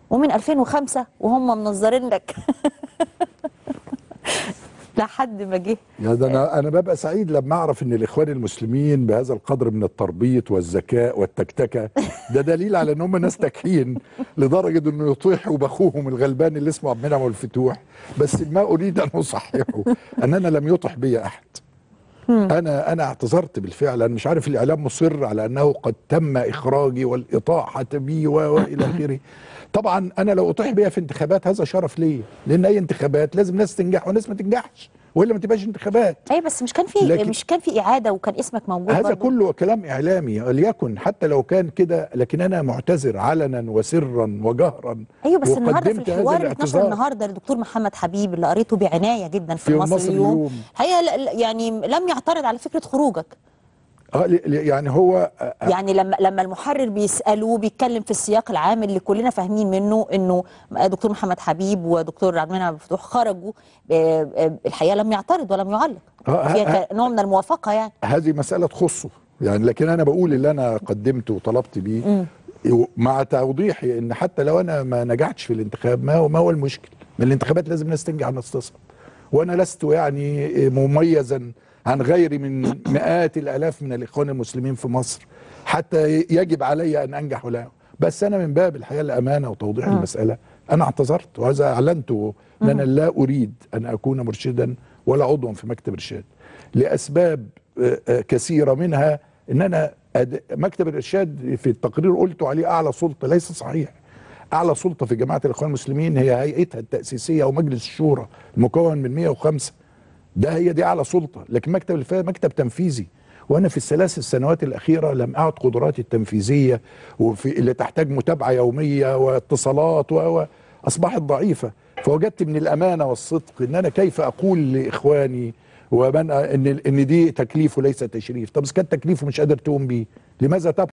ومن 2005 وهم منظرين لك لحد ما جه يعني ده انا انا ببقى سعيد لما اعرف ان الاخوان المسلمين بهذا القدر من التربيط والذكاء والتكتكه ده دليل على ان هم ناس تكحين لدرجه انه يطيحوا باخوهم الغلبان اللي اسمه عبد المنعم الفتوح بس ما اريد ان اصححه اننا لم يطح بي احد انا انا اعتذرت بالفعل انا مش عارف الاعلام مصر على انه قد تم اخراجي والاطاحه بي والى اخره طبعا انا لو اطيح بيا في انتخابات هذا شرف ليا لان اي انتخابات لازم ناس تنجح وناس ما تنجحش والا ما تبقاش انتخابات اي بس مش كان في لكن- مش كان في اعاده وكان اسمك موجود هذا برضو؟ كله كلام اعلامي ليكن حتى لو كان كده لكن انا معتذر علنا وسرا وجهرا ايوه بس النهارده في وقدمت هذا الحوار اللي اتنشر الاعتذار. النهارده للدكتور محمد حبيب اللي قريته بعنايه جدا في, في مصر, مصر اليوم اليوم. الحقيقه ل- ل- يعني لم يعترض على فكره خروجك اه ل- ل- يعني هو آه، يعني لما لما المحرر بيسالوه بيتكلم في السياق العام اللي كلنا فاهمين منه انه دكتور محمد حبيب ودكتور عبد المنعم مفتوح خرجوا آه، آه، الحقيقه لم يعترض ولم يعلق آه، فيها آه، ك- نوع من الموافقه يعني هذه مسألة تخصه يعني لكن أنا بقول اللي أنا قدمته وطلبت بيه مع توضيحي إن حتى لو أنا ما نجحتش في الانتخاب ما هو ما هو المشكل؟ من الانتخابات لازم ناس تنجح وناس تصعد وأنا لست يعني مميزا عن غيري من مئات الآلاف من الإخوان المسلمين في مصر حتى يجب علي أن أنجح ولا بس أنا من باب الحقيقة الأمانة وتوضيح المسألة أنا اعتذرت وهذا أعلنته أن أنا لا أريد أن أكون مرشدا ولا عضوا في مكتب إرشاد لأسباب آه، آه، كثيرة منها ان انا أد... مكتب الارشاد في التقرير قلت عليه اعلى سلطه ليس صحيح اعلى سلطه في جماعه الاخوان المسلمين هي هيئتها التاسيسيه او مجلس الشورى المكون من 105 ده هي دي اعلى سلطه لكن مكتب الفا مكتب تنفيذي وانا في الثلاث السنوات الاخيره لم اعد قدراتي التنفيذيه وفي اللي تحتاج متابعه يوميه واتصالات و و- اصبحت ضعيفه فوجدت من الامانه والصدق ان انا كيف اقول لاخواني ومن ان ان دي تكليف وليس تشريف طب اذا كان تكليف ومش قادر تقوم بيه لماذا تبقى